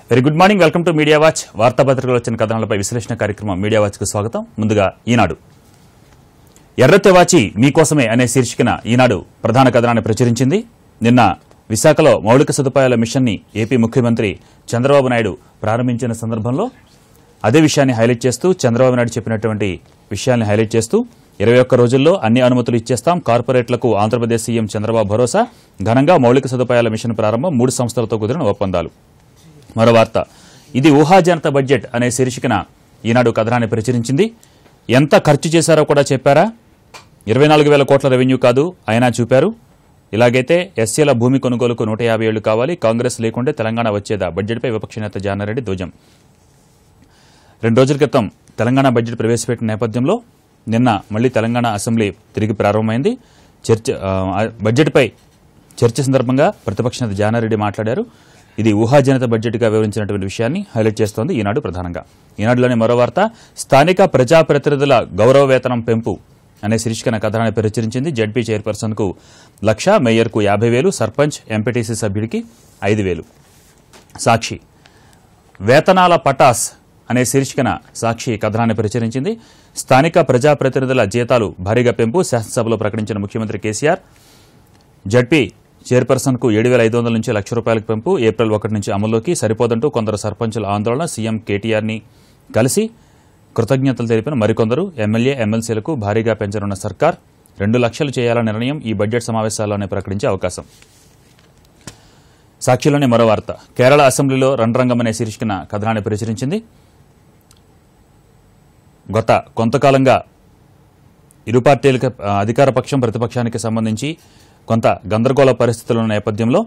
Very good morning welcome to media watch వార్తాపత్రికలు వచ్చిన కథనాలపై విశ్లేషణ కార్యక్రమం మీడియా వాచ్కు స్వాగతం ముందుగా ఈనాడు ఎర్రతెవాచి మీకోసమే అనే శీర్షికన ఈనాడు ప్రధాన కథనాన్ని ప్రచురించింది నిన్న విశాఖలో మౌలిక సదుపాయాల మిషన్ని ఏపీ ముఖ్యమంత్రి చంద్రబాబు నాయుడు ప్రారంభించిన సందర్భంలో అదే విషయాన్ని హైలైట్ చేస్తూ చంద్రబాబు నాయుడు చెప్పినటువంటి విషయాన్ని హైలైట్ చేస్తూ ఇరవై ఒక్క రోజుల్లో అన్ని అనుమతులు ఇచ్చేస్తాం కార్పొరేట్లకు ఆంధ్రప్రదేశ్ సీఎం చంద్రబాబు భరోసా ఘనంగా మౌలిక సదుపాయాల మిషన్ ప్రారంభం మూడు సంస్థలతో కుదిరిన ఒప్పందాలు మరో వార్త ఇది ఊహాజనిత బడ్జెట్ అనే శీర్షికన ఈనాడు కథనాన్ని ప్రచురించింది ఎంత ఖర్చు చేశారో కూడా చెప్పారా ఇరవై నాలుగు వేల కోట్ల రెవెన్యూ కాదు అయినా చూపారు ఇలాగైతే ఎస్సీల భూమి కొనుగోలుకు నూట యాభై ఏళ్లు కావాలి కాంగ్రెస్ లేకుంటే తెలంగాణ వచ్చేదా బడ్జెట్పై విపక్ష నేత జానారెడ్డి ధ్వజం రెండు రోజుల క్రితం తెలంగాణ బడ్జెట్ ప్రవేశపెట్టిన నేపథ్యంలో నిన్న మళ్లీ తెలంగాణ అసెంబ్లీ తిరిగి ప్రారంభమైంది చర్చ ఆ, ఆ బడ్జెట్పై చర్చ సందర్భంగా ప్రతిపక్ష నేత జానారెడ్డి మాట్లాడారు ఇది ఊహాజనిత బడ్జెట్గా వివరించినటువంటి విషయాన్ని హైలైట్ చేస్తోంది ఈనాడు ప్రధానంగా ఈనాడులోని మరో వార్త స్థానిక ప్రజాప్రతినిధుల గౌరవ వేతనం పెంపు అనే శీర్షికన కథనాన్ని ప్రచురించింది జడ్పీ చైర్పర్సన్కు లక్ష మేయర్కు యాభై వేలు సర్పంచ్ ఎంపీటీసీ సభ్యుడికి ఐదు వేలు సాక్షి వేతనాల పటాస్ అనే శీర్షికన సాక్షి కథనాన్ని ప్రచురించింది స్థానిక ప్రజాప్రతినిధుల జీతాలు భారీగా పెంపు శాసనసభలో ప్రకటించిన ముఖ్యమంత్రి కేసీఆర్ జడ్పీ చైర్పర్సన్కు ఏడు వేల ఐదు వందల నుంచి లక్ష రూపాయలకు పెంపు ఏప్రిల్ ఒకటి నుంచి అమల్లోకి సరిపోదంటూ కొందరు సర్పంచుల ఆందోళన సీఎం కేటీఆర్ని కలిసి కృతజ్ఞతలు తెలిపిన మరికొందరు ఎమ్మెల్యే ఎమ్మెల్సీలకు భారీగా పెంచనున్న సర్కార్ రెండు లక్షలు చేయాలన్న నిర్ణయం ఈ బడ్జెట్ సమావేశాల్లోనే ప్రకటించే అవకాశం సాక్షిలోని మరో వార్త కేరళ అసెంబ్లీలో రణరంగం అనే శీర్షికన కథనాన్ని ప్రచురించింది గత కొంతకాలంగా ఇరు పార్టీలకు ఆ, అధికార పక్షం ప్రతిపక్షానికి సంబంధించి కొంత గందరగోళ పరిస్థితుల నేపథ్యంలో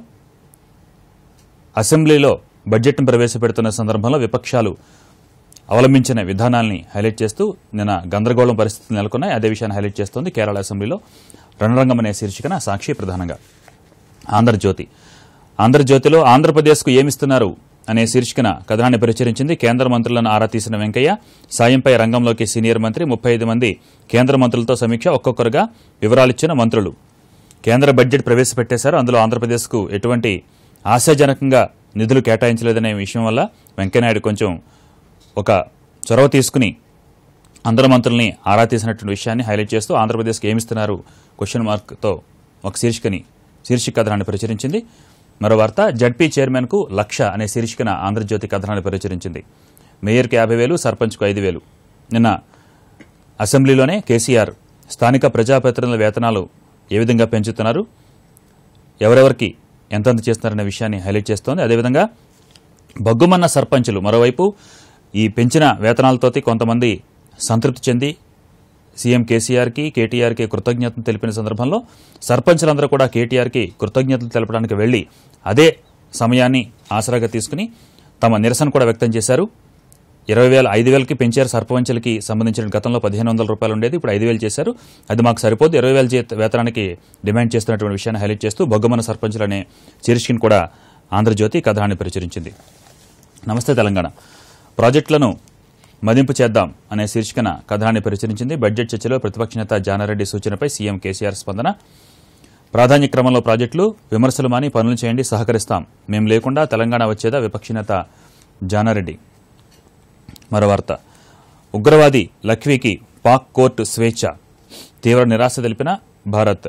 అసెంబ్లీలో బడ్జెట్ను ప్రవేశపెడుతున్న సందర్భంలో విపక్షాలు అవలంబించిన విధానాల్ని హైలైట్ చేస్తూ నిన్న గందరగోళం పరిస్థితులు నెలకొన్నాయి అదే విషయాన్ని హైలైట్ చేస్తోంది కేరళ అసెంబ్లీలో రణరంగం అనే శీర్షికన సాక్షి ప్రధానంగా ఆంధ్రజ్యోతి ఆంధ్రజ్యోతిలో ఆంధ్రప్రదేశ్కు ఏమిస్తున్నారు అనే శీర్షికన కథనాన్ని ప్రచురించింది కేంద్ర మంత్రులను ఆరా తీసిన వెంకయ్య సాయంపై రంగంలోకి సీనియర్ మంత్రి ముప్పై ఐదు మంది కేంద్ర మంత్రులతో సమీక్ష ఒక్కొక్కరుగా వివరాలిచ్చిన మంత్రులు కేంద్ర బడ్జెట్ ప్రవేశపెట్టేశారు అందులో ఆంధ్రప్రదేశ్కు ఎటువంటి ఆశాజనకంగా నిధులు కేటాయించలేదనే విషయం వల్ల వెంకయ్యనాయుడు కొంచెం ఒక చొరవ తీసుకుని అందరు మంత్రుల్ని ఆరా తీసినటువంటి విషయాన్ని హైలైట్ చేస్తూ ఆంధ్రప్రదేశ్కి ఏమిస్తున్నారు క్వశ్చన్ మార్క్తో ఒక శీర్షికని శీర్షిక కథనాన్ని ప్రచురించింది మరో వార్త జడ్పీ చైర్మన్కు లక్ష అనే శీర్షికన ఆంధ్రజ్యోతి కథనాన్ని ప్రచురించింది మేయర్కి యాభై వేలు సర్పంచ్కు ఐదు వేలు నిన్న అసెంబ్లీలోనే కేసీఆర్ స్థానిక ప్రజాప్రతినిధుల వేతనాలు ఏ విధంగా పెంచుతున్నారు ఎవరెవరికి ఎంతెంత చేస్తున్నారనే విషయాన్ని హైలైట్ చేస్తోంది అదేవిధంగా బగ్గుమన్న సర్పంచులు మరోవైపు ఈ పెంచిన వేతనాలతోటి కొంతమంది సంతృప్తి చెంది సీఎం కేసీఆర్కి కేటీఆర్కి కృతజ్ఞతలు తెలిపిన సందర్భంలో సర్పంచులందరూ కూడా కేటీఆర్కి కృతజ్ఞతలు తెలపడానికి వెళ్లి అదే సమయాన్ని ఆసరాగా తీసుకుని తమ నిరసన కూడా వ్యక్తం చేశారు ఇరవై వేల ఐదు వేలకి పెంచారు సర్పంచులకి సంబంధించిన గతంలో పదిహేను వందల రూపాయలు ఉండేది ఇప్పుడు ఐదు వేలు చేశారు అది మాకు సరిపోదు ఇరవై వేల జీత వేతనానికి డిమాండ్ చేస్తున్నటువంటి విషయాన్ని హైలైట్ చేస్తూ బొగ్గమన సర్పంచులు అనే శీర్షికను కూడా ఆంధ్రజ్యోతి కథనాన్ని ప్రచురించింది నమస్తే తెలంగాణ ప్రాజెక్టులను మదింపు చేద్దాం అనే శీర్షికన కథనాన్ని ప్రచురించింది బడ్జెట్ చర్చలో ప్రతిపక్ష నేత జానారెడ్డి సూచనపై సీఎం కేసీఆర్ స్పందన ప్రాధాన్య క్రమంలో ప్రాజెక్టులు విమర్శలు మాని పనులు చేయండి సహకరిస్తాం మేము లేకుండా తెలంగాణ వచ్చేదా విపక్ష నేత జానారెడ్డి మరో వార్త ఉగ్రవాది లఖ్వీకి పాక్ కోర్టు స్వేచ్ఛ తీవ్ర నిరాశ తెలిపిన భారత్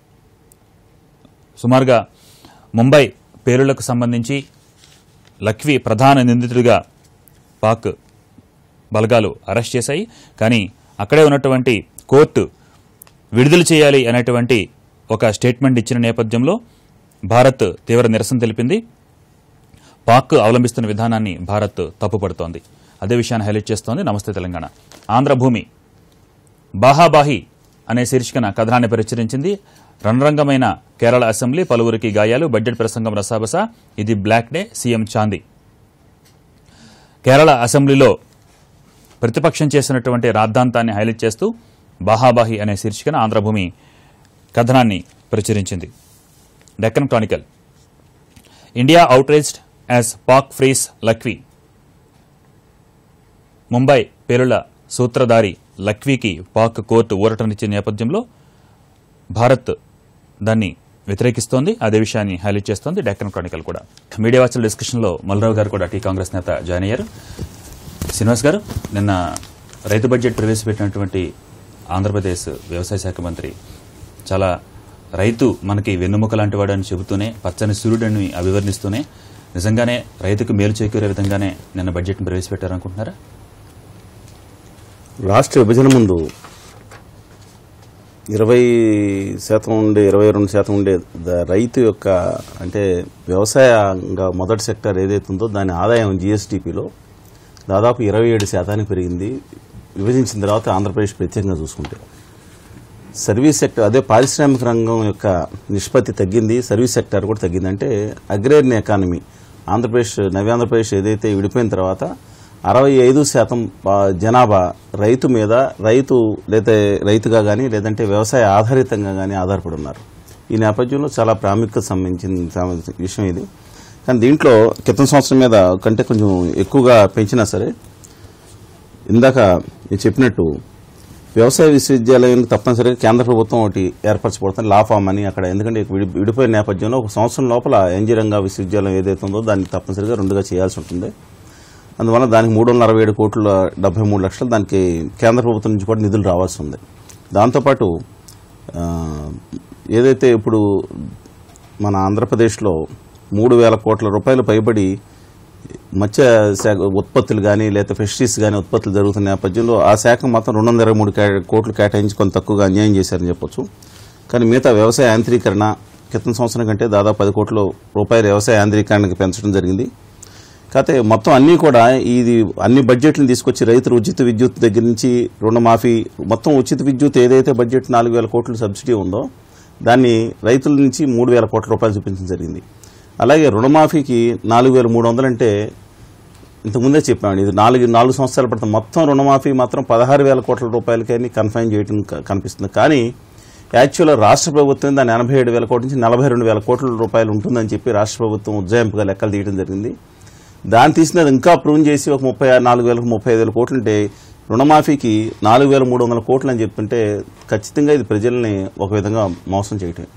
సుమారుగా ముంబై పేలుళ్లకు సంబంధించి లఖ్వీ ప్రధాన నిందితుడిగా పాక్ బలగాలు అరెస్ట్ చేశాయి కానీ అక్కడే ఉన్నటువంటి కోర్టు విడుదల చేయాలి అనేటువంటి ఒక స్టేట్మెంట్ ఇచ్చిన నేపథ్యంలో భారత్ తీవ్ర నిరసన తెలిపింది పాక్ అవలంబిస్తున్న విధానాన్ని భారత్ తప్పుపడుతోంది అదే విషయాన్ని హైలైట్ చేస్తోంది నమస్తే తెలంగాణ ఆంధ్రభూమి బాహాబాహి అనే శీర్షికన కథనాన్ని ప్రచురించింది రణరంగమైన కేరళ అసెంబ్లీ పలువురికి గాయాలు బడ్జెట్ ప్రసంగం రసాబస ఇది black day CM Chandy Kerala అసెంబ్లీలో ప్రతిపక్షం చేసినటువంటి రాద్ధాంతాన్ని హైలైట్ చేస్తూ బాహాబాహి అనే శీర్షికన ఆంధ్రభూమి కథనాన్ని ప్రచురించింది Deccan Chronicle India outraged as Pak frees Lakhvi Mumbai పేలుళ్ల సూత్రధారి లక్వీకి పాక్ కోర్టు ఊరటనిచ్చిన నేపథ్యంలో భారత్ దాన్ని వ్యతిరేకిస్తోంది అదే విషయాన్ని హైలైట్ చేస్తోంది డెక్కన్ క్రానికల్ కూడా మీడియా వాచల్ డిస్కషన్లో మల్రావు గారు కూడా టీ కాంగ్రెస్ నేత జాయిన్ అయ్యారు శ్రీనివాస్ గారు నిన్న రైతు బడ్జెట్ ప్రవేశపెట్టినటువంటి ఆంధ్రప్రదేశ్ వ్యవసాయ శాఖ మంత్రి చాలా రైతు మనకి వెన్నుముక లాంటి వాడు అని చెబుతూనే పచ్చని సూర్యుడని అభివర్ణిస్తూనే నిజంగానే రైతుకు మేలు చేకూరే విధంగానే నిన్న బడ్జెట్ను ప్రవేశపెట్టారనుకుంటున్నారా రాష్ట్ర విభజన ముందు ఇరవై శాతం ఉండే ఇరవై రెండు శాతం ఉండే ద- రైతు యొక్క అంటే వ్యవసాయంగా మొదటి సెక్టర్ ఏదైతే ఉందో దాని ఆదాయం జిఎస్డిపిలో దాదాపు ఇరవై ఏడు శాతానికి పెరిగింది విభజించిన తర్వాత ఆంధ్రప్రదేశ్ ప్రత్యేకంగా చూసుకుంటే సర్వీస్ సెక్టర్ అదే పారిశ్రామిక రంగం యొక్క నిష్పత్తి తగ్గింది సర్వీస్ సెక్టర్ కూడా తగ్గింది అంటే అగ్రేరియన్ ఎకానమీ ఆంధ్రప్రదేశ్ నవ్యాంధ్రప్రదేశ్ ఏదైతే విడిపోయిన తర్వాత అరవై ఐదు శాతం ఆ, జనాభా రైతు మీద రైతు లేదా రైతుగా కానీ లేదంటే వ్యవసాయ ఆధారితంగా కానీ ఆధారపడి ఉన్నారు ఈ నేపథ్యంలో చాలా ప్రాముఖ్యత సంబంధించిన సంబంధించిన విషయం ఇది కానీ దీంట్లో క్రితం సంవత్సరం మీద కంటే కొంచెం ఎక్కువగా పెంచినా సరే ఇందాక నేను చెప్పినట్టు వ్యవసాయ విశ్వవిద్యాలయం తప్పనిసరిగా కేంద్ర ప్రభుత్వం ఒకటి ఏర్పరచబడుతుంది లా ఫామ్ అని అక్కడ ఎందుకంటే విడి- విడిపోయిన నేపథ్యంలో ఒక సంవత్సరం లోపల ఎన్జీ రంగా విశ్వవిద్యాలయం ఏదైతే ఉందో దాన్ని తప్పనిసరిగా రెండుగా చేయాల్సి ఉంటుంది అందువల్ల దానికి మూడు వందల అరవై ఏడు కోట్ల డెబ్బై మూడు లక్షలు దానికి కేంద్ర ప్రభుత్వం నుంచి కూడా నిధులు రావాల్సి ఉంది దాంతోపాటు ఆ, ఏదైతే ఇప్పుడు మన ఆంధ్రప్రదేశ్లో మూడు వేల కోట్ల రూపాయలు పైబడి మత్స్య శాఖ ఉత్పత్తులు కానీ లేదా ఫిషరీస్ కానీ ఉత్పత్తులు జరుగుతున్న నేపథ్యంలో ఆ శాఖ మాత్రం రెండు వందల ఇరవై మూడు కా- కోట్లు కేటాయించి కొంత తక్కువగా అన్యాయం చేశారని చెప్పొచ్చు కానీ మిగతా వ్యవసాయ యాంత్రీకరణ క్రితం సంవత్సరం కంటే దాదాపు పది కోట్ల రూపాయల వ్యవసాయ యాంత్రీకరణకి పెంచడం జరిగింది కాకపోతే మొత్తం అన్నీ కూడా ఇది అన్ని బడ్జెట్లను తీసుకొచ్చి రైతులు ఉచిత విద్యుత్ దగ్గర నుంచి రుణమాఫీ మొత్తం ఉచిత విద్యుత్ ఏదైతే బడ్జెట్ నాలుగు వేల కోట్ల సబ్సిడీ ఉందో దాన్ని రైతుల నుంచి మూడు వేల కోట్ల రూపాయలు చూపించడం జరిగింది అలాగే రుణమాఫీకి నాలుగు వేల మూడు వందలు అంటే ఇంతకుముందే చెప్పామండి ఇది నాలుగు నాలుగు సంవత్సరాలు పడుతుంది మొత్తం రుణమాఫీ మాత్రం పదహారు వేల కోట్ల రూపాయలకని కన్ఫైన్ చేయడం క- కనిపిస్తుంది కానీ యాక్చువల్గా రాష్ట్ర ప్రభుత్వం దాని ఎనభై ఏడు వేల కోట్ల నుంచి నలభై రెండు వేల కోట్ల రూపాయలు ఉంటుందని చెప్పి రాష్ట్ర ప్రభుత్వం ఉజ్జాయింపుగా లెక్కలు తీయడం జరిగింది దాన్ని తీసినది ఇంకా ప్రూవ్ చేసి ఒక ముప్పై ఆరు- నాలుగు వేలకు ముప్పై ఐదు వేల కోట్లు ఉంటే రుణమాఫీకి నాలుగు వేల మూడు వందల కోట్లు అని చెప్తుంటే ఖచ్చితంగా ఇది ప్రజల్ని ఒక విధంగా మోసం చేయటం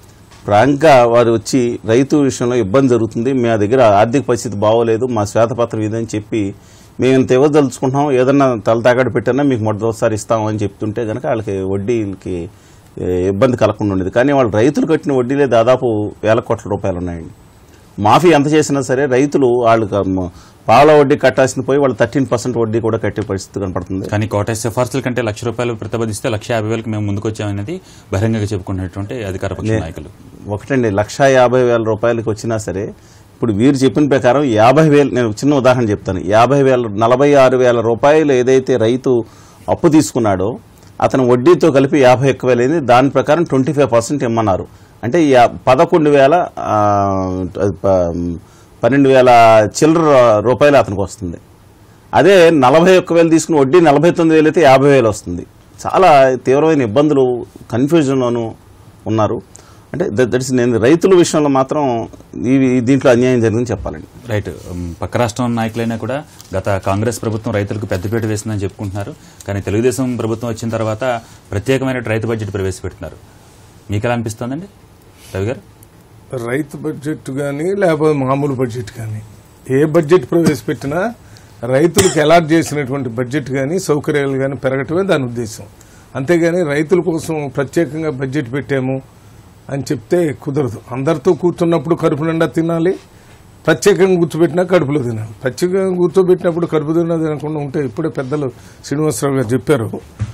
ప్రాంగా వారు వచ్చి రైతు విషయంలో ఇబ్బంది జరుగుతుంది మా దగ్గర ఆర్థిక పరిస్థితి బాగోలేదు మా శ్వేతపత్రం ఇదని చెప్పి మేము ఇంత ఇవ్వదలుచుకుంటున్నాం ఏదన్నా తలతాగడ పెట్టినా మీకు మొదటిసారి ఇస్తాం అని చెప్తుంటే కనుక వాళ్ళకి వడ్డీలకి ఏ, ఇబ్బంది కలగకుండా ఉండేది కానీ వాళ్ళు రైతులు కట్టిన వడ్డీలే దాదాపు వేల కోట్ల రూపాయలు ఉన్నాయండి మాఫీ ఎంత చేసినా సరే రైతులు వాళ్ళకి మ- పాల వడ్డీ కట్టాల్సిన పోయి వాళ్ళు థర్టీన్ పర్సెంట్ వడ్డీ కూడా కట్టే పరిస్థితి కనపడుతుంది కానీ కోట సిఫార్సుల కంటే లక్ష రూపాయలు ప్రతిపాదిస్తే లక్ష యాభై వేలకు మేము ముందుకొచ్చామనేది బహిరంగంగా చెప్పుకున్నటువంటి అధికార పక్ష నాయకులు ఒకటండి లక్ష యాభై వేల రూపాయలకి వచ్చినా సరే ఇప్పుడు వీరు చెప్పిన ప్రకారం యాభై వేలు నేను ఒక చిన్న ఉదాహరణ చెప్తాను యాభై వేల నలభై ఆరు వేల రూపాయలు ఏదైతే రైతు అప్పు తీసుకున్నాడో అతను వడ్డీతో కలిపి యాభై ఒక్క వేలు అయింది దాని ప్రకారం ట్వంటీ ఫైవ్ పర్సెంట్ ఇమ్మన్నారు అంటే యా- పదకొండు వేల ఆ, అది ప- పన్నెండు వేల చిల్లర రూపాయలు అతనికి వస్తుంది అదే నలభై ఒక్క వేలు తీసుకుని వడ్డీ నలభై తొమ్మిది వేలు అయితే యాభై వేలు వస్తుంది చాలా తీవ్రమైన ఇబ్బందులు కన్ఫ్యూజన్లోనూ ఉన్నారు అంటే దట్స్ నేను రైతుల విషయంలో మాత్రం ఇవి దీంట్లో అన్యాయం జరిగిందని చెప్పాలండి రైట్ ఉమ్, పక్క రాష్ట్రం నాయకులైనా కూడా గత కాంగ్రెస్ ప్రభుత్వం రైతులకు పెద్దపీట వేసిందని చెప్పుకుంటున్నారు కానీ తెలుగుదేశం ప్రభుత్వం వచ్చిన తర్వాత ప్రత్యేకమైన రైతు బడ్జెట్ ప్రవేశపెడుతున్నారు మీకు ఎలా అనిపిస్తోందండి రవి గారు రైతు బడ్జెట్ కానీ లేకపోతే మామూలు బడ్జెట్ కానీ ఏ బడ్జెట్ ప్రవేశపెట్టినా రైతులకు అలాట్ చేసినటువంటి బడ్జెట్ కానీ సౌకర్యాలు కానీ పెరగటమే దాని ఉద్దేశం అంతేగాని రైతుల కోసం ప్రత్యేకంగా బడ్జెట్ పెట్టాము అని చెప్తే కుదరదు అందరితో కూర్చున్నప్పుడు కడుపు నిండా తినాలి ప్రత్యేకంగా కూర్చోబెట్టినా కడుపులో తినాలి ప్రత్యేకంగా కూర్చోబెట్టినప్పుడు కడుపు తిన్నా తినకుండా ఉంటే ఇప్పుడే పెద్దలు శ్రీనివాసరావు గారు చెప్పారు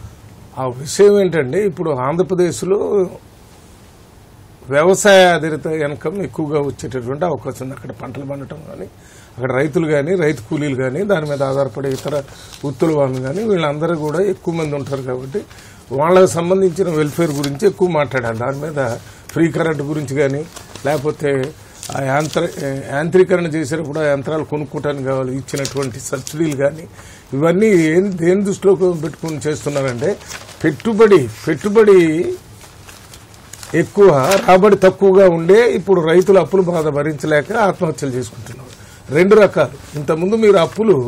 ఆ విషయం ఏంటంటే ఇప్పుడు ఆంధ్రప్రదేశ్లో వ్యవసాయ ఆధారిత ఇన్కమ్ ఎక్కువగా వచ్చేటటువంటి అవకాశం ఉంది అక్కడ పంటలు పండటం కానీ అక్కడ రైతులు కానీ రైతు కూలీలు కానీ దాని మీద ఆధారపడే ఇతర వృత్తుల వాళ్ళు కానీ వీళ్ళందరూ కూడా ఎక్కువ మంది ఉంటారు కాబట్టి వాళ్ళకి సంబంధించిన వెల్ఫేర్ గురించి ఎక్కువ మాట్లాడాలి దాని మీద ఫ్రీ కరెంట్ గురించి కానీ లేకపోతే ఆ యాంత్ర యాంత్రీకరణ చేసేటప్పుడు ఆ యంత్రాలు కొనుక్కోవటానికి కావాలి ఇచ్చినటువంటి సబ్సిడీలు కానీ ఇవన్నీ ఏం దేని దృష్టిలో పెట్టుకుని చేస్తున్నారంటే పెట్టుబడి పెట్టుబడి ఎక్కువ రాబడి తక్కువగా ఉండే ఇప్పుడు రైతులు అప్పులు బాధ భరించలేక ఆత్మహత్యలు చేసుకుంటున్నారు రెండు రకాలు ఇంతకుముందు మీరు అప్పులు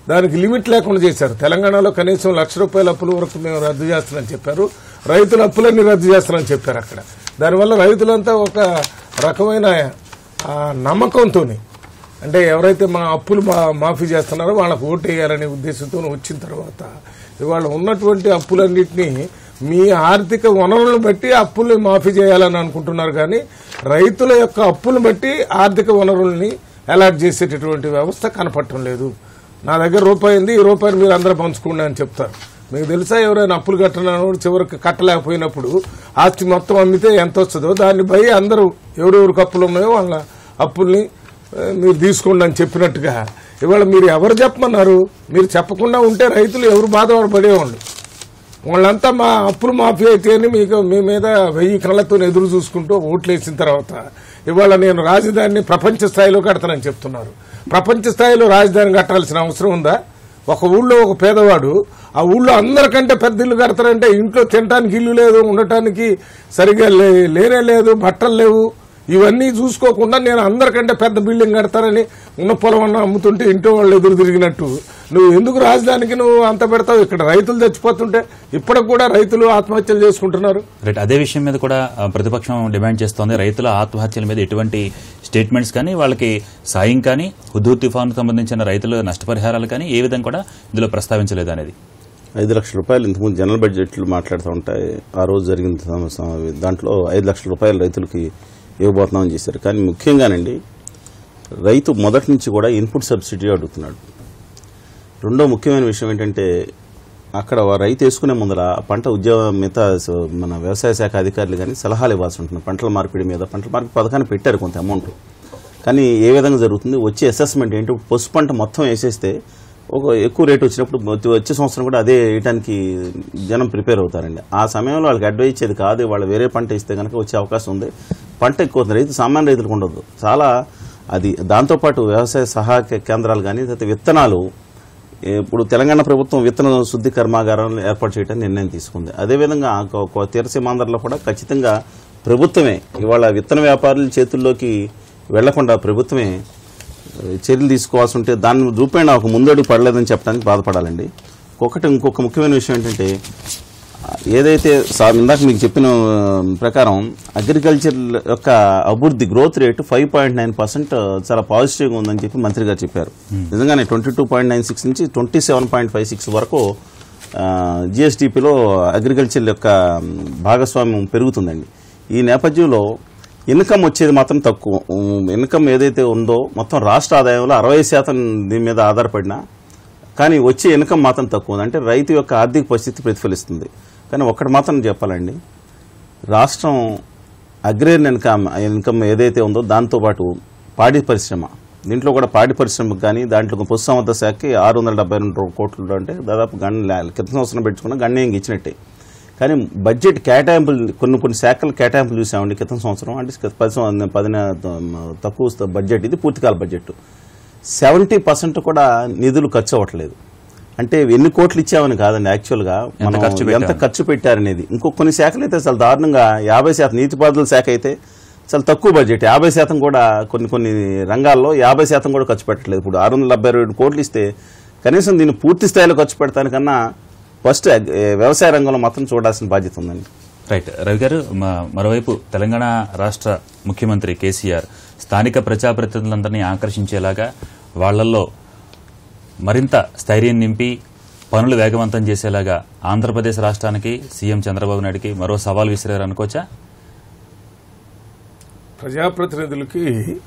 దానికి లిమిట్ లేకుండా చేశారు తెలంగాణలో కనీసం లక్ష రూపాయల అప్పుల వరకు మేము రద్దు చేస్తామని చెప్పారు రైతుల అప్పులన్నీ రద్దు చేస్తామని చెప్పారు అక్కడ దానివల్ల రైతులంతా ఒక రకమైన ఆ, నమ్మకంతోని అంటే ఎవరైతే మా అప్పులు మా మాఫీ చేస్తున్నారో వాళ్ళకు ఓటు వేయాలనే ఉద్దేశంతో వచ్చిన తర్వాత ఇవాళ ఉన్నటువంటి అప్పులన్నింటినీ మీ ఆర్థిక వనరులను బట్టి అప్పుల్ని మాఫీ చేయాలని అనుకుంటున్నారు కానీ రైతుల యొక్క అప్పులను బట్టి ఆర్థిక వనరుల్ని అలాట్ చేసేటటువంటి వ్యవస్థ కనపడటం లేదు నా దగ్గర రూపాయి ఉంది ఈ రూపాయిని మీరు అందరూ పంచుకోండి అని చెప్తారు మీకు తెలుసా ఎవరైనా అప్పులు కట్టనప్పుడు చివరికి కట్టలేకపోయినప్పుడు ఆస్తి మొత్తం అమ్మితే ఎంత వస్తుందో దాన్ని పోయి అందరూ ఎవరెవరికి అప్పులు ఉన్నాయో వాళ్ళ అప్పుల్ని ఆ, మీరు తీసుకోండి అని చెప్పినట్టుగా ఇవాళ మీరు ఎవరు చెప్పమన్నారు మీరు చెప్పకుండా ఉంటే రైతులు ఎవరు బాధపడేవాళ్ళు వాళ్ళంతా మా అప్పులు మాఫీ అయితే అని మీకు మీ మీద వెయ్యి కళ్ళతో ఎదురు చూసుకుంటూ ఓట్లు వేసిన తర్వాత ఇవాళ నేను రాజధానిని ప్రపంచ స్థాయిలో కడతానని చెప్తున్నారు ప్రపంచ స్థాయిలో రాజధాని కట్టాల్సిన అవసరం ఉందా ఒక ఊళ్ళో ఒక పేదవాడు ఆ ఊళ్ళో అందరికంటే పెద్ద ఇల్లు కడతారంటే ఇంట్లో తినడానికి ఇల్లు లేదు ఉండటానికి సరిగా లే- లేనే లేదు బట్టలు లేవు ఇవన్నీ చూసుకోకుండా నేను అందరికంటే పెద్ద బిల్డింగ్ కడతానని ఉన్న పొలం అన్న అమ్ముతుంటే ఇంట్లో వాళ్ళు ఎదురు తిరిగినట్టు నువ్వు ఎందుకు రాజధానికి నువ్వు అంత పెడతావు ఇక్కడ రైతులు చచ్చిపోతుంటే ఇప్పటికి కూడా రైతులు ఆత్మహత్యలు చేసుకుంటున్నారు రైట్ అదే విషయం మీద కూడా ఆ, ప్రతిపక్షం డిమాండ్ చేస్తోంది రైతుల ఆత్మహత్యల మీద ఎటువంటి స్టేట్మెంట్స్ కానీ వాళ్ళకి సాయం కానీ హుదూర్ తుఫాను సంబంధించిన రైతుల నష్టపరిహారాలు కానీ ఏ విధంగా కూడా ఇందులో ప్రస్తావించలేదు అనేది ఐదు లక్షల రూపాయలు ఇంతకుముందు జనరల్ బడ్జెట్లు మాట్లాడుతూ ఉంటాయి ఆ రోజు జరిగిన సమ- సమ- దాంట్లో ఐదు లక్షల రూపాయలు రైతులకి ఇవ్వబోతున్నామని చేశారు కానీ ముఖ్యంగానండి రైతు మొదటి నుంచి కూడా ఇన్పుట్ సబ్సిడీ అడుగుతున్నాడు రెండో ముఖ్యమైన విషయం ఏంటంటే అక్కడ వా- రైతు వేసుకునే ముందర పంట ఉద్యోగ మిగతా స- మన వ్యవసాయ శాఖ అధికారులు కానీ సలహాలు ఇవ్వాల్సి ఉంటుంది పంటల మార్పిడి మీద పంటల మార్పిడి పథకాన్ని పెట్టారు కొంత అమౌంట్ కానీ ఏ విధంగా జరుగుతుంది వచ్చే అసెస్మెంట్ ఏంటి ఇప్పుడు పసుపు పంట మొత్తం వేసేస్తే ఒక ఎక్కువ రేటు వచ్చినప్పుడు వచ్చే- వచ్చే సంవత్సరం కూడా అదే వేయడానికి జనం ప్రిపేర్ అవుతారండి ఆ సమయంలో వాళ్ళకి అడ్వైజ్ ఇచ్చేది కాదు వాళ్ళు వేరే పంట ఇస్తే కనుక వచ్చే అవకాశం ఉంది పంట ఎక్కువ అవుతుంది రైతు సామాన్య రైతులకు ఉండదు చాలా అది దాంతోపాటు వ్యవసాయ సహాయక కేంద్రాలు కానీ లేకపోతే విత్తనాలు ఇప్పుడు తెలంగాణ ప్రభుత్వం విత్తన శుద్ధి కర్మాగారం ఏర్పాటు చేయడానికి నిర్ణయం తీసుకుంది అదేవిధంగా ఒక- ఒక తీరసీమాంధ్రలో కూడా ఖచ్చితంగా ప్రభుత్వమే ఇవాళ విత్తన వ్యాపారుల చేతుల్లోకి వెళ్లకుండా ప్రభుత్వమే ఆ, చర్యలు తీసుకోవాల్సి ఉంటే దాని రూపేణ ఒక ముందడుగు పడలేదని చెప్పడానికి బాధపడాలండి ఒకటి ఇంకొక ముఖ్యమైన విషయం ఏంటంటే ఆ, ఏదైతే సా- ఇందాక మీకు చెప్పిన ఆ, ప్రకారం అగ్రికల్చర్ యొక్క అభివృద్ధి growth rate five point nine percent చాలా పాజిటివ్గా ఉందని చెప్పి మంత్రి గారు చెప్పారు నిజంగానే twenty two point nine six నుంచి twenty seven point five six వరకు జిఎస్డిపిలో అగ్రికల్చర్ యొక్క మ్, భాగస్వామ్యం పెరుగుతుందండి ఈ నేపథ్యంలో ఇన్కమ్ వచ్చేది మాత్రం తక్కువ ఉమ్, ఇన్కమ్ ఏదైతే ఉందో మొత్తం రాష్ట్ర ఆదాయంలో అరవై శాతం దీని మీద ఆధారపడినా కానీ వచ్చే ఇన్కమ్ మాత్రం తక్కువ ఉంది అంటే రైతు యొక్క ఆర్థిక పరిస్థితి ప్రతిఫలిస్తుంది కానీ ఒక్కటి మాత్రం చెప్పాలండి రాష్ట్రం అగ్రేరియన్ ఇన్కమ్ ఇన్కమ్ ఏదైతే ఉందో దాంతోపాటు పాడి పరిశ్రమ దీంట్లో కూడా పాడి పరిశ్రమకు కానీ దాంట్లో పశుసంవర్ధక శాఖకి ఆరు వందల డెబ్బై రెండు కోట్లు అంటే దాదాపు గన్ క్రితం సంవత్సరం పెట్టుకున్న గణనీయంగా ఇచ్చినట్టే కానీ బడ్జెట్ కేటాయింపులు కొన్ని కొన్ని శాఖలు కేటాయింపులు చూసామండి క్రితం సంవత్సరం అంటే పది సంవ- పది తక్కువ బడ్జెట్ ఇది పూర్తికాల బడ్జెట్ సెవెంటీ పర్సెంట్ కూడా నిధులు ఖర్చు అవ్వట్లేదు అంటే ఎన్ని కోట్లు ఇచ్చామని కాదండి యాక్చువల్గా మనం ఖర్చు ఎంత పెట్టామని. ఖర్చు పెట్టారనేది ఇంకో కొన్ని శాఖలు అయితే చాలా దారుణంగా యాభై శాతం నీతిపారుదల శాఖ అయితే చాలా తక్కువ బడ్జెట్ యాభై శాతం కూడా కొన్ని కొన్ని రంగాల్లో యాభై శాతం కూడా ఖర్చు పెట్టట్లేదు ఇప్పుడు ఆరు వందల డెబ్బై రెండు కోట్లు ఇస్తే కనీసం దీన్ని పూర్తి స్థాయిలో ఖర్చు పెడతానికన్నా ఫస్ట్ అగ్- ఏ, వ్యవసాయ రంగంలో మాత్రం చూడాల్సిన బాధ్యత ఉందండి రైట్ రవి గారు మ- మరోవైపు తెలంగాణ రాష్ట్ర ముఖ్యమంత్రి కేసీఆర్ స్థానిక ప్రజాప్రతినిధులందరినీ ఆకర్షించేలాగా వాళ్ళల్లో మరింత స్థైర్యం నింపి పనులు వేగవంతం చేసేలాగా ఆంధ్రప్రదేశ్ రాష్ట్రానికి సీఎం చంద్రబాబు నాయుడుకి మరో సవాల్ విసిరారు అనుకోవచ్చా ప్రజాప్రతినిధులకి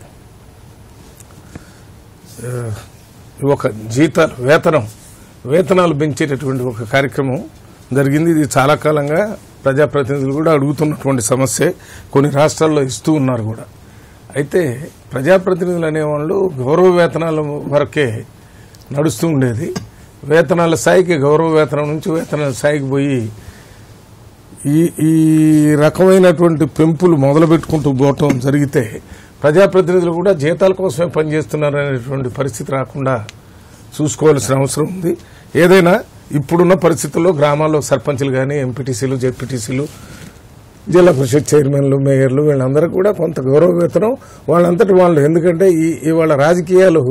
ఆ, ఒక జీతాలు వేతనం వేతనాలు పెంచేటటువంటి ఒక కార్యక్రమం జరిగింది ఇది చాలా కాలంగా ప్రజాప్రతినిధులు కూడా అడుగుతున్నటువంటి సమస్య కొన్ని రాష్ట్రాల్లో ఇస్తూ ఉన్నారు కూడా అయితే ప్రజాప్రతినిధులు అనేవాళ్ళు గౌరవ వేతనాల వరకే నడుస్తూ ఉండేది వేతనాల స్థాయికి గౌరవ వేతనం నుంచి వేతనాల స్థాయికి పోయి ఈ ఈ రకమైనటువంటి పెంపులు మొదలు పెట్టుకుంటూ పోవటం జరిగితే ప్రజాప్రతినిధులు కూడా జీతాల కోసమే పనిచేస్తున్నారు అనేటువంటి పరిస్థితి రాకుండా చూసుకోవాల్సిన అవసరం ఉంది ఏదైనా ఇప్పుడున్న పరిస్థితుల్లో గ్రామాల్లో సర్పంచ్లు కానీ ఎంపీటీసీలు జెడ్పీటీసీలు జిల్లా పరిషత్ చైర్మన్లు మేయర్లు వీళ్ళందరూ కూడా కొంత గౌరవ వేతనం వాళ్ళంతటి వాళ్ళు ఎందుకంటే ఈ ఇవాళ రాజకీయాలు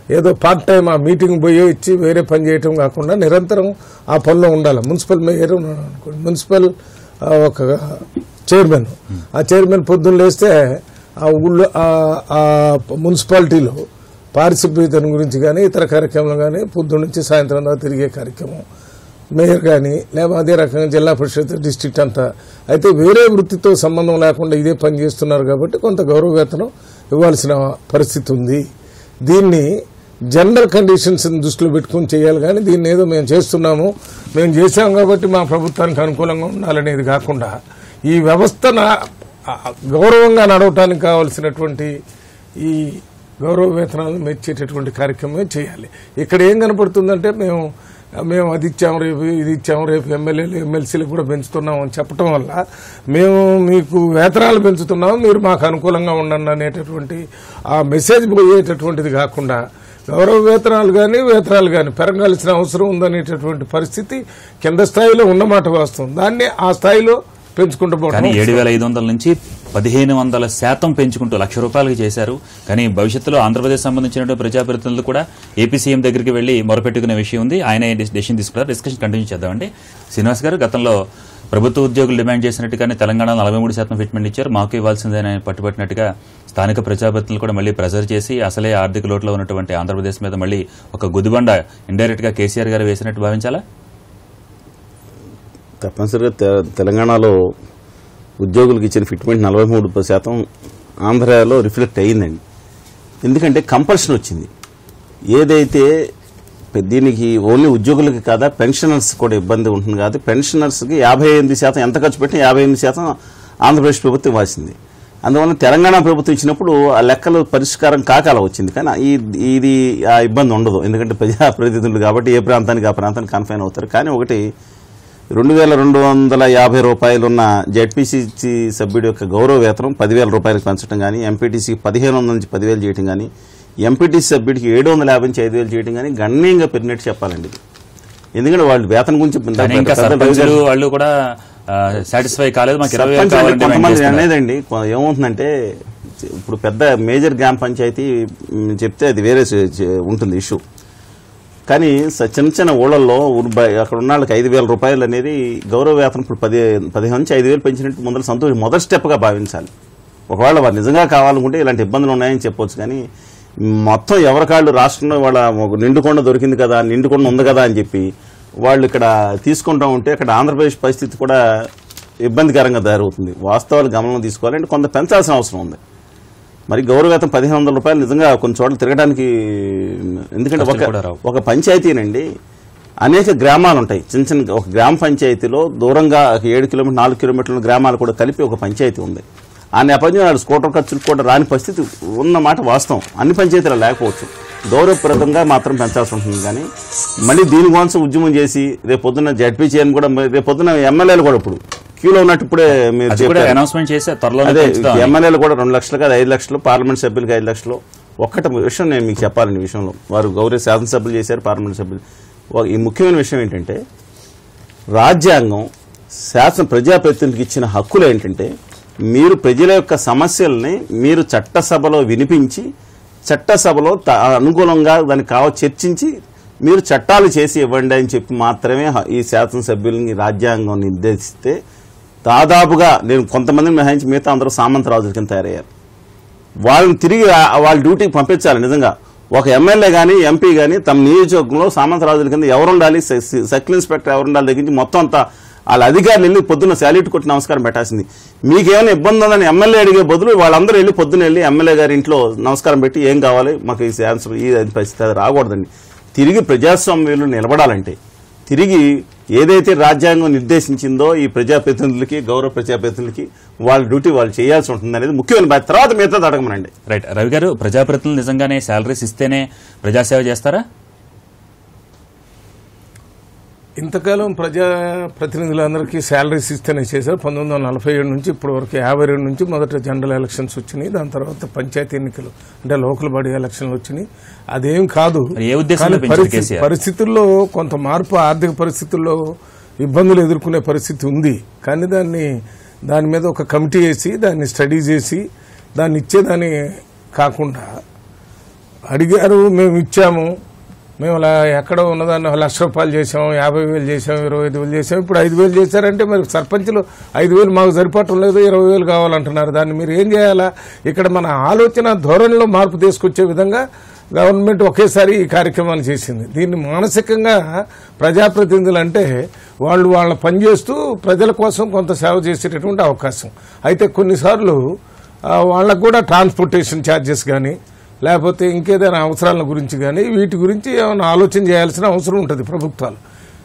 ఏదో పార్ట్ టైం ఆ మీటింగ్ పోయి ఇచ్చి వేరే పని చేయటం కాకుండా నిరంతరం ఆ పనిలో ఉండాలి మున్సిపల్ మేయర్ ఉన్నాడు అనుకోండి మున్సిపల్ ఆ, ఒక చైర్మన్ ఆ చైర్మన్ పొద్దున్న లేస్తే ఆ ఊళ్ళో ఆ- ఆ మున్సిపాలిటీలో పారిశుభ్రతను గురించి కానీ ఇతర కార్యక్రమాలు కానీ పొద్దున్న నుంచి సాయంత్రం దాకా తిరిగే కార్యక్రమం మేయర్ కానీ లేదా అదే రకంగా జిల్లా పరిషత్ డిస్ట్రిక్ట్ అంతా అయితే వేరే వృత్తితో సంబంధం లేకుండా ఇదే పని చేస్తున్నారు కాబట్టి కొంత గౌరవ వేతనం ఇవ్వాల్సిన పరిస్థితి ఉంది దీన్ని జనరల్ కండిషన్స్ దృష్టిలో పెట్టుకుని చేయాలి కానీ దీన్ని ఏదో మేము చేస్తున్నాము మేము చేశాం కాబట్టి మా ప్రభుత్వానికి అనుకూలంగా ఉండాలనేది కాకుండా ఈ వ్యవస్థ గౌరవంగా నడవటానికి కావాల్సినటువంటి ఈ గౌరవ వేతనాలను మెచ్చేటటువంటి కార్యక్రమమే చేయాలి ఇక్కడ ఏం కనపడుతుందంటే మేము మేము అది ఇచ్చాము రేపు ఇది ఇచ్చాము రేపు ఎమ్మెల్యేలు ఎమ్మెల్సీలు కూడా పెంచుతున్నాం అని చెప్పడం వల్ల మేము మీకు వేతనాలు పెంచుతున్నాము మీరు మాకు అనుకూలంగా ఉండండి అనేటటువంటి ఆ మెసేజ్ పోయేటటువంటిది కాకుండా గౌరవ వేతనాలు కానీ వేతనాలు కానీ పెరగాల్సిన అవసరం ఉందనేటటువంటి పరిస్థితి కింద స్థాయిలో ఉన్నమాట వాస్తవం దాన్ని ఆ స్థాయిలో పెంచుకుంటూ కానీ పోవడం ఏడు వేల ఐదు వందల నుంచి పదిహేను వందల శాతం పెంచుకుంటూ లక్ష రూపాయలకి చేశారు కానీ భవిష్యత్తులో ఆంధ్రప్రదేశ్ సంబంధించినటువంటి ప్రజాప్రతినిధులు కూడా ఏపీ సీఎం దగ్గరికి వెళ్లి మొరపెట్టుకునే విషయం ఉంది ఆయన డెసిషన్ తీసుకుంటారు డిస్కషన్ కంటిన్యూ చేద్దామండి శ్రీనివాస్ గారు గతంలో ప్రభుత్వ ఉద్యోగులు డిమాండ్ చేసినట్టుగానే తెలంగాణలో నలభై మూడు శాతం ఫిట్మెంట్ ఇచ్చారు మాకు ఇవ్వాల్సిందేనే పట్టుబట్టినట్టుగా స్థానిక ప్రజాప్రతినిధులు కూడా మళ్ళీ ప్రెజర్ చేసి అసలే ఆర్థిక లోటులో ఉన్నటువంటి ఆంధ్రప్రదేశ్ మీద మళ్ళీ ఒక గుదిబండ ఇండైరెక్ట్ గా కేసీఆర్ గారు వేసినట్టు భావించాలా తప్పనిసరిగా తె- తెలంగాణలో ఉద్యోగులకు ఇచ్చిన ఫిట్మెంట్ నలభై మూడు శాతం ఆంధ్రాలో రిఫ్లెక్ట్ అయ్యిందండి ఎందుకంటే కంపల్షన్ వచ్చింది ఏదైతే పె- దీనికి ఓన్లీ ఉద్యోగులకి కాదా పెన్షనర్స్ కూడా ఇబ్బంది ఉంటుంది కాదు పెన్షనర్స్కి యాభై ఎనిమిది శాతం ఎంత ఖర్చు పెట్టినా యాభై ఎనిమిది శాతం ఆంధ్రప్రదేశ్ ప్రభుత్వం ఇవ్వాల్సింది అందువల్ల తెలంగాణ ప్రభుత్వం ఇచ్చినప్పుడు ఆ లెక్కలు పరిష్కారం కాక అలా వచ్చింది కానీ ఈ- ఇది ఆ ఇబ్బంది ఉండదు ఎందుకంటే ప్రజాప్రతినిధులు కాబట్టి ఏ ప్రాంతానికి ఆ ప్రాంతానికి కన్ఫైన్ అవుతారు కానీ ఒకటి రెండు వేల రెండు వందల యాభై రూపాయలున్న జెడ్పీసీ సభ్యుడి యొక్క గౌరవ వేతనం పదివేల రూపాయలకు పెంచడం కానీ ఎంపీటీసీకి పదిహేను వందల నుంచి పదివేలు చేయడం కానీ ఎంపీటీసీ సభ్యుడికి ఏడు వందల యాభై నుంచి ఐదు వేలు చేయడం కానీ గణనీయంగా పెరిగినట్టు చెప్పాలండి ఇది. ఎందుకంటే వాళ్ళు వేతనం గురించి ఇందాక కానీ ఇంకా పెద్ద రవి గారు- సర్పంచులు వాళ్ళు కూడా సాటిస్ఫై కాలేదు మాకు ఇరవై వేలు సర్పంచ్ అంటే కావాలని డిమాండ్ కొంతమంది చేస్తున్నారు. అనేదండి కొ- ఏమవుతుందంటే ఇప్పుడు పెద్ద మేజర్ గ్రామ పంచాయతీ మ్, చెప్తే అది వేరే చే- చే- ఉంటుంది ఇష్యూ కానీ స- చిన్న చిన్న ఊళ్ళల్లో ఊరు- అక్కడ ఉన్న వాళ్ళకి ఐదు వేల రూపాయలు అనేది గౌరవ వేతనం ఇప్పుడు పది పదిహేను నుంచి ఐదు వేలు పెంచినట్టు ముందర సంతోషం మొదటి స్టెప్గా భావించాలి ఒకవేళ వారు నిజంగా కావాలనుకుంటే ఇలాంటి ఇబ్బందులు ఉన్నాయని చెప్పొచ్చు కానీ మొత్తం ఎవరికాళ్ళు రాష్ట్రంలో వాళ్ళ ఒక నిండుకొండ దొరికింది కదా నిండుకొండ ఉంది కదా అని చెప్పి వాళ్ళు ఇక్కడ తీసుకుంటా ఉంటే అక్కడ ఆంధ్రప్రదేశ్ పరిస్థితి కూడా ఇబ్బందికరంగా తయారవుతుంది వాస్తవాలు గమనం తీసుకోవాలంటే కొంత పెంచాల్సిన అవసరం ఉంది మరి గౌరవేతం పదిహేను వందల రూపాయలు నిజంగా కొన్ని చోట్ల తిరగడానికి ఎందుకంటే ఖర్చులు ఒక కూడా రావు. ఒక పంచాయతీనండి అనేక గ్రామాలు ఉంటాయి చిన్న చిన్న ఒక గ్రామ పంచాయతీలో దూరంగా ఒక ఏడు కిలోమీటర్ నాలుగు కిలోమీటర్ల గ్రామాలు కూడా కలిపి ఒక పంచాయతీ ఉంది ఆ నేపథ్యంలో వాళ్ళు స్కూటర్ ఖర్చులు కూడా రాని పరిస్థితి ఉన్నమాట వాస్తవం అన్ని పంచాయతీలు లేకపోవచ్చు గౌరవప్రదంగా మాత్రం పెంచాల్సి ఉంటుంది కానీ మళ్ళీ దీనికోసం ఉద్యమం చేసి రేపు పొద్దున్న జడ్పీ చేయని కూడా రేపు పొద్దున్న ఎమ్మెల్యేలు కూడా ఇప్పుడు క్యూలో ఉన్నట్టు ఇప్పుడే మీరు అది కూడా చెప్పారు. అనౌన్స్మెంట్ చేసి త్వరలో అదే ఎమ్మెల్యేలు కూడా రెండు లక్షలు కాదు ఐదు లక్షలు పార్లమెంట్ సభ్యులకి ఐదు లక్షలు ఒక్కటి విషయం నేను మీకు చెప్పాలని ఈ విషయంలో వారు గౌరవ శాసనసభ్యులు చేశారు పార్లమెంట్ సభ్యులు వా- ఈ ముఖ్యమైన విషయం ఏంటంటే రాజ్యాంగం శాసన ప్రజాప్రతినిధికి ఇచ్చిన హక్కులు ఏంటంటే మీరు ప్రజల యొక్క సమస్యల్ని మీరు చట్టసభలో వినిపించి చట్టసభలో త- అనుకూలంగా దానికి కావ చర్చించి మీరు చట్టాలు చేసి ఇవ్వండి అని చెప్పి మాత్రమే హ- ఈ శాసనసభ్యులని రాజ్యాంగం నిర్దేశిస్తే దాదాపుగా నేను కొంతమందిని మినహాయించి మిగతా అందరూ సామంతరాజుల కింద తయారయ్యారు వాళ్ళని తిరిగి ఆ- వాళ్ళ డ్యూటీకి పంపించాలి నిజంగా ఒక ఎమ్మెల్యే కానీ ఎంపీ కానీ తమ నియోజకవర్గంలో సామంతరాజుల కింద ఎవరు ఉండాలి స- స- సర్కిల్ ఇన్స్పెక్టర్ ఎవరు ఉండాలి దగ్గర నుంచి మొత్తం అంతా వాళ్ళ అధికారులు వెళ్ళి పొద్దున్న శాల్యూట్ కొట్టి నమస్కారం పెట్టాల్సింది మీకేమైనా ఇబ్బంది ఉందని ఎమ్మెల్యే అడిగే బదులు వాళ్ళందరూ వెళ్ళి పొద్దున్న వెళ్ళి ఎమ్మెల్యే గారి ఇంట్లో నమస్కారం పెట్టి ఏం కావాలి మాకు ఈ ఆన్సర్ ఈ పరిస్థితి అది రాకూడదండి తిరిగి ప్రజాస్వామ్యంలో నిలబడాలంటే తిరిగి ఏదైతే రాజ్యాంగం నిర్దేశించిందో ఈ ప్రజాప్రతినిధులకి గౌరవ ప్రజాప్రతినిధులకి వాళ్ళ డ్యూటీ వాళ్ళు చేయాల్సి ఉంటుంది అనేది ముఖ్యమైన బాధ్యత తర్వాత మిగతా అడగమనండి రైట్ రవి గారు ప్రజాప్రతినిధులు నిజంగానే శాలరీస్ ఇస్తేనే ప్రజాసేవ చేస్తారా ఇంతకాలం ప్రజా ప్రతినిధులందరికీ శాలరీస్ ఇస్తేనే చేశారు పంతొమ్మిది వందల నలభై ఏడు నుంచి ఇప్పటి వరకు యాభై రెండు నుంచి మొదట జనరల్ ఎలక్షన్స్ వచ్చినాయి దాని తర్వాత పంచాయతీ ఎన్నికలు అంటే లోకల్ బాడీ ఎలక్షన్లు వచ్చినాయి అదేం కాదు మరి ఏ ఉద్దేశంతో కానీ పెంచారు పరిస్థితి- కేసీఆర్? పరిస్థితుల్లో కొంత మార్పు ఆర్థిక పరిస్థితుల్లో ఇబ్బందులు ఎదుర్కొనే పరిస్థితి ఉంది కానీ దాన్ని దాని మీద ఒక కమిటీ వేసి దాన్ని స్టడీ చేసి దాన్ని ఇచ్చేదాన్ని కాకుండా అడిగారు మేము ఇచ్చాము మేము అలా ఎక్కడో ఉన్నదాన్ని లక్ష రూపాయలు చేసాం యాభై వేలు చేసాం ఇరవై ఐదు వేలు చేసాం ఇప్పుడు ఐదు వేలు చేశారంటే మరి సర్పంచులు ఐదు వేలు మాకు సరిపడటం లేదు ఇరవై వేలు కావాలంటున్నారు దాన్ని మీరు ఏం చేయాలా ఇక్కడ మన ఆలోచన ధోరణిలో మార్పు తీసుకొచ్చే విధంగా గవర్నమెంట్ ఒకేసారి ఈ కార్యక్రమాన్ని చేసింది దీన్ని మానసికంగా ప్రజాప్రతినిధులు అంటే వాళ్ళు వాళ్ళ పని చేస్తూ ప్రజల కోసం కొంత సేవ చేసేటటువంటి అవకాశం అయితే కొన్నిసార్లు ఆ, వాళ్ళకు కూడా ట్రాన్స్పోర్టేషన్ ఛార్జెస్ కానీ లేకపోతే ఇంకేదైనా అవసరాల గురించి కానీ వీటి గురించి ఏమైనా ఆలోచన చేయాల్సిన అవసరం ఉంటుంది ప్రభుత్వాలు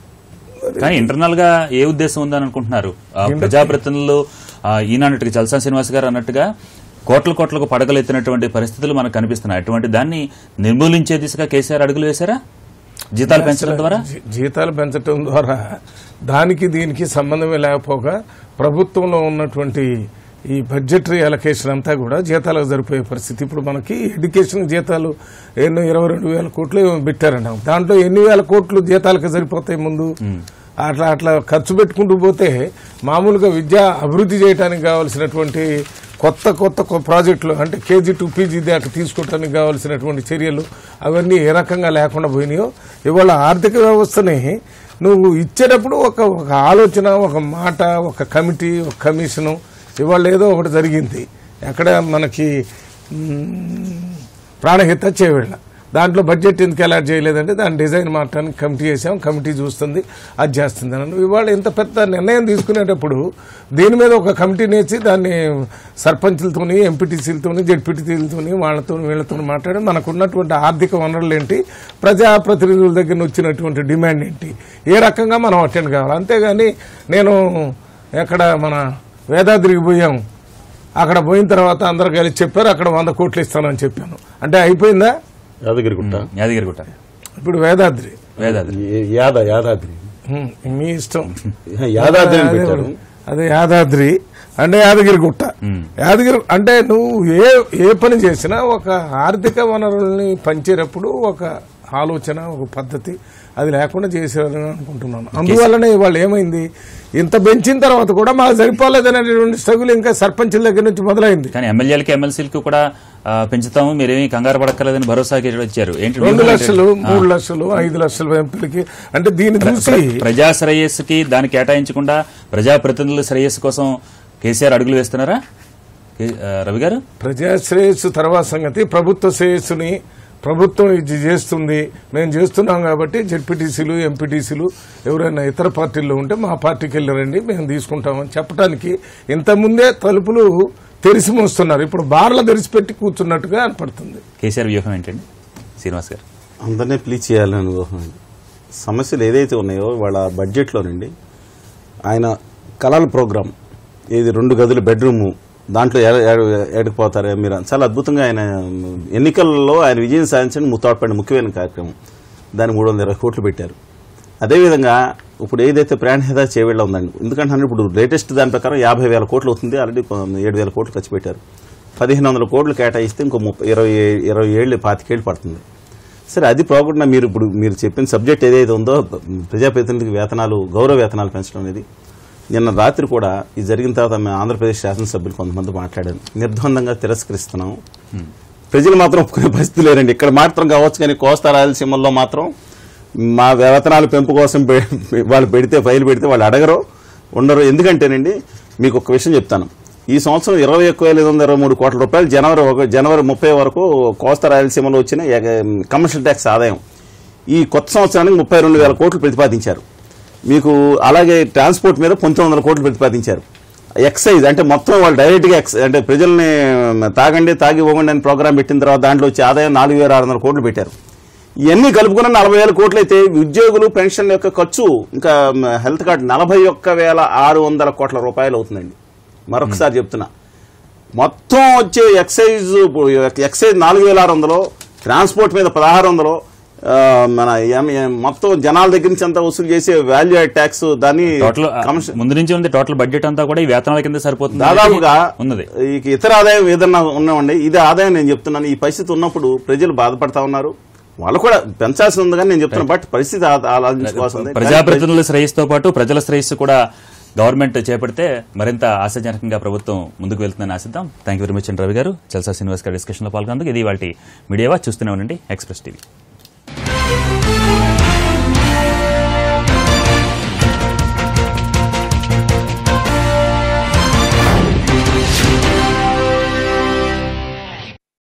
కానీ ఇంటర్నల్ గా ఏ ఉద్దేశం ఉందని అనుకుంటున్నారు ఆ, ప్రజాప్రతినిధులు ఆ, ఈనాటికి చల్సా శ్రీనివాస్ గారు అన్నట్టుగా కోట్ల కోట్లకు పడగలు ఎత్తినటువంటి పరిస్థితులు మనకు కనిపిస్తున్నాయి అటువంటి దాన్ని నిర్మూలించే దిశగా కేసీఆర్ అడుగులు వేశారా జీతాలు పెంచడం ద్వారా జీ- జీతాలు పెంచడం ద్వారా దానికి దీనికి సంబంధమే లేకపోగా ప్రభుత్వంలో ఉన్నటువంటి ఈ బడ్జెటరీ అలొకేషన్ అంతా కూడా జీతాలకు సరిపోయే పరిస్థితి ఇప్పుడు మనకి ఎడ్యుకేషన్ జీతాలు ఎన్నో ఇరవై రెండు వేల కోట్లు ఏమో పెట్టారంట దాంట్లో ఎన్ని వేల కోట్లు జీతాలకు సరిపోతాయి ముందు అట్లా అట్లా ఖర్చు పెట్టుకుంటూ పోతే మామూలుగా విద్య అభివృద్ధి చేయడానికి కావాల్సినటువంటి కొత్త కొత్త కొ- ప్రాజెక్టులు అంటే కేజీ టు పీజీ దాకా తీసుకోవడానికి కావాల్సినటువంటి చర్యలు అవన్నీ ఏ రకంగా లేకుండా పోయినాయో ఇవాళ ఆర్థిక వ్యవస్థని నువ్వు ఇచ్చేటప్పుడు ఒక ఒక ఆలోచన ఒక మాట ఒక కమిటీ ఒక కమిషను ఇవాళ ఏదో ఒకటి జరిగింది ఎక్కడ మనకి మ్, ప్రాణహిత చేవేళ్ళ దాంట్లో బడ్జెట్ ఎందుకు అలాట్ చేయలేదంటే దాని డిజైన్ మార్చడానికి కమిటీ చేసాం కమిటీ చూస్తుంది అది చేస్తుంది అని ఇవాళ ఇంత పెద్ద నిర్ణయం తీసుకునేటప్పుడు దీని మీద ఒక కమిటీ నేర్చి దాన్ని సర్పంచులతోని ఎంపీటీసీలతోని జడ్పీటీసీలతోని వాళ్ళతో వీళ్ళతో మాట్లాడి మనకున్నటువంటి ఆర్థిక వనరులు ఏంటి ప్రజాప్రతినిధుల దగ్గర నుంచి వచ్చినటువంటి డిమాండ్ ఏంటి ఏ రకంగా మనం అటెండ్ కావాలి అంతేగాని నేను ఎక్కడ మన వేదాద్రికి పోయాం అక్కడ పోయిన తర్వాత అందరు కలిసి చెప్పారు అక్కడ వంద కోట్లు ఇస్తానని చెప్పాను అంటే అయిపోయిందా యాదగిరిగుట్ట యాదగిరిగుట్ట ఇప్పుడు వేదాద్రి వేదాది ఏ- యాద యాదాద్రి హ్మ్, మీ ఇష్టం యాదాద్రి అని అదే- పెట్టారు అదే యాదాద్రి అంటే యాదగిరి గుట్ట యాదగిరి అంటే నువ్వు ఏ ఏ పని చేసినా ఒక ఆర్థిక వనరుల్ని పంచేటప్పుడు ఒక ఆలోచన ఒక పద్ధతి అది లేకుండా చేసేవారని అనుకుంటున్నాను అందువల్లనే ఇవాళ ఏమైంది ఇంత పెంచిన తర్వాత కూడా మాకు సరిపోలేదనేటువంటి స్ట్రగుల్ ఇంకా సర్పంచుల దగ్గర నుంచి మొదలైంది కానీ ఎమ్మెల్యేలకి ఎమ్మెల్సీలకు కూడా ఆ, పెంచుతాము మీరేమీ కంగారు పడక్కర్లేదని భరోసాకి వచ్చారు ఏంటి రెండు వ్యూహం ఏంటి? లక్షలు మూడు లక్షలు ఐదు లక్షలు ఎంపీలకి అంటే దీన్ని చూసి ప్రజా శ్రేయస్సుకి దాన్ని కేటాయించకుండా ప్రజాప్రతినిధుల శ్రేయస్సు కోసం కేసీఆర్ అడుగులు వేస్తున్నారా కే- ఆ, రవి గారు ప్రజా శ్రేయస్సు తర్వాత సంగతి ప్రభుత్వ శ్రేయస్సుని ప్రభుత్వం ఇది చేస్తుంది మేము చేస్తున్నాం కాబట్టి జెడ్పీటీసీలు ఎంపీటీసీలు ఎవరైనా ఇతర పార్టీల్లో ఉంటే మా పార్టీకి వెళ్ళరండి మేము తీసుకుంటామని చెప్పడానికి ఇంతకుముందే తలుపులు తెరిసి మోస్తున్నారు ఇప్పుడు బార్ల తెరిచిపెట్టి కూర్చున్నట్టుగా అనిపడుతుంది కేసీఆర్ వ్యూహం ఏంటండి శ్రీనివాస్ గారు అందరినీ ప్లీజ్ చేయాలని ఊహం సమస్యలు ఏదైతే ఉన్నాయో వాళ్ళ బడ్జెట్లోనండి ఆయన కళల ప్రోగ్రాం ఇది రెండు గదులు బెడ్రూము దాంట్లో ఏ- ఏ- ఏడుకుపోతారే మీరు చాలా అద్భుతంగా ఆయన ఎన్నికల్లో ఆయన విజయం సాధించడం ముత్తాడుపడిన ముఖ్యమైన కార్యక్రమం దాన్ని మూడు వందల ఇరవై కోట్లు పెట్టారు అదేవిధంగా ఇప్పుడు ఏదైతే ప్రాణహిత చేవేళ్ళ ఉందండి ఎందుకంటే ఇప్పుడు లేటెస్ట్ దాని ప్రకారం యాభై వేల కోట్లు అవుతుంది ఆల్రెడీ ఏడు వేల కోట్లు ఖర్చు పెట్టారు పదిహేను వందల కోట్లు కేటాయిస్తే ఇంకో ముప్పై ఇరవై ఇరవై ఏళ్ళు పాతికేళ్ళు పడుతుంది సరే అది పోకుండా మీరు ఇప్పుడు మీరు చెప్పిన సబ్జెక్ట్ ఏదైతే ఉందో ప్రజాప్రతినిధులకు వేతనాలు గౌరవ వేతనాలు పెంచడం అనేది నిన్న రాత్రి కూడా ఇది జరిగిన తర్వాత మేము ఆంధ్రప్రదేశ్ శాసనసభ్యులు కొంతమంది మాట్లాడారు నిర్ద్వందంగా తిరస్కరిస్తున్నాం ప్రజలు మాత్రం ఒప్పుకునే పరిస్థితి లేరండి ఇక్కడ మాత్రం కావచ్చు కానీ కోస్తా రాయలసీమల్లో మాత్రం మా వేతనాల పెంపు కోసం పె- వాళ్ళు పెడితే ఫైల్ పెడితే వాళ్ళు అడగరు ఉండరు ఎందుకంటేనండి మీకు ఒక విషయం చెప్తాను ఈ సంవత్సరం ఇరవై ఒక్క వేల ఐదు వందల ఇరవై మూడు కోట్ల రూపాయలు జనవరి ఒక జనవరి ముప్పై వరకు కోస్తా రాయలసీమలో వచ్చిన ఎగ- కమర్షియల్ ట్యాక్స్ ఆదాయం ఈ కొత్త సంవత్సరానికి ముప్పై రెండు వేల కోట్లు ప్రతిపాదించారు మీకు అలాగే ట్రాన్స్పోర్ట్ మీద పంతొమ్మిది వందల కోట్లు ప్రతిపాదించారు ఎక్సైజ్ అంటే మొత్తం వాళ్ళు డైరెక్ట్గా ఎక్స్ అంటే ప్రజల్ని తాగండి తాగి ఇవ్వండి అని ప్రోగ్రామ్ పెట్టిన తర్వాత దాంట్లో వచ్చే ఆదాయం నాలుగు వేల ఆరు వందల కోట్లు పెట్టారు ఇవన్నీ కలుపుకున్న నలభై వేల కోట్లు అయితే ఉద్యోగులు పెన్షన్ యొక్క ఖర్చు ఇంకా మ, హెల్త్ కార్డు నలభై ఒక్క వేల ఆరు వందల కోట్ల రూపాయలు అవుతుందండి మరొకసారి చెప్తున్నా మొత్తం వచ్చే ఎక్సైజ్ ఎక్సైజ్ నాలుగు వేల ఆరు వందలు ట్రాన్స్పోర్ట్ మీద పదహారు వందలు ఆ, మన ఎం- ఎం- మొత్తం జనాల దగ్గర నుంచి అంతా వసూలు చేసే వాల్యూ యాడ్ ట్యాక్స్ దాన్ని టోటల్ కమిషన్ ముందు నుంచి ఉంది టోటల్ బడ్జెట్ అంతా కూడా ఈ వేతనాల కింద సరిపోతుంది దాదాపుగా ఉన్నది ఈ ఇతర ఆదాయం ఏదన్నా ఉన్నామండి ఇది ఆదాయం నేను చెప్తున్నాను ఈ పరిస్థితి ఉన్నప్పుడు ప్రజలు బాధపడతా ఉన్నారు వాళ్ళు కూడా పెంచాల్సి ఉంది కానీ నేను చెప్తున్నాను బట్ పరిస్థితి ఆ- ఆలోచించుకోవాల్సింది ప్రజాప్రతినిధుల శ్రేయస్సుతో పాటు ప్రజల శ్రేయస్సు కూడా గవర్నమెంట్ చేపడితే మరింత ఆశాజనకంగా ప్రభుత్వం ముందుకు వెళ్తుందని ఆశిద్దాం థ్యాంక్ యూ వెరీ మచ్ అండి రవి గారు చల్సా శ్రీనివాస్ గారు డిస్కషన్లో పాల్గొన్నందుకు ఇది వాటి మీడియావా చూస్తూనే ఉండండి ఎక్స్ప్రెస్ టీవీ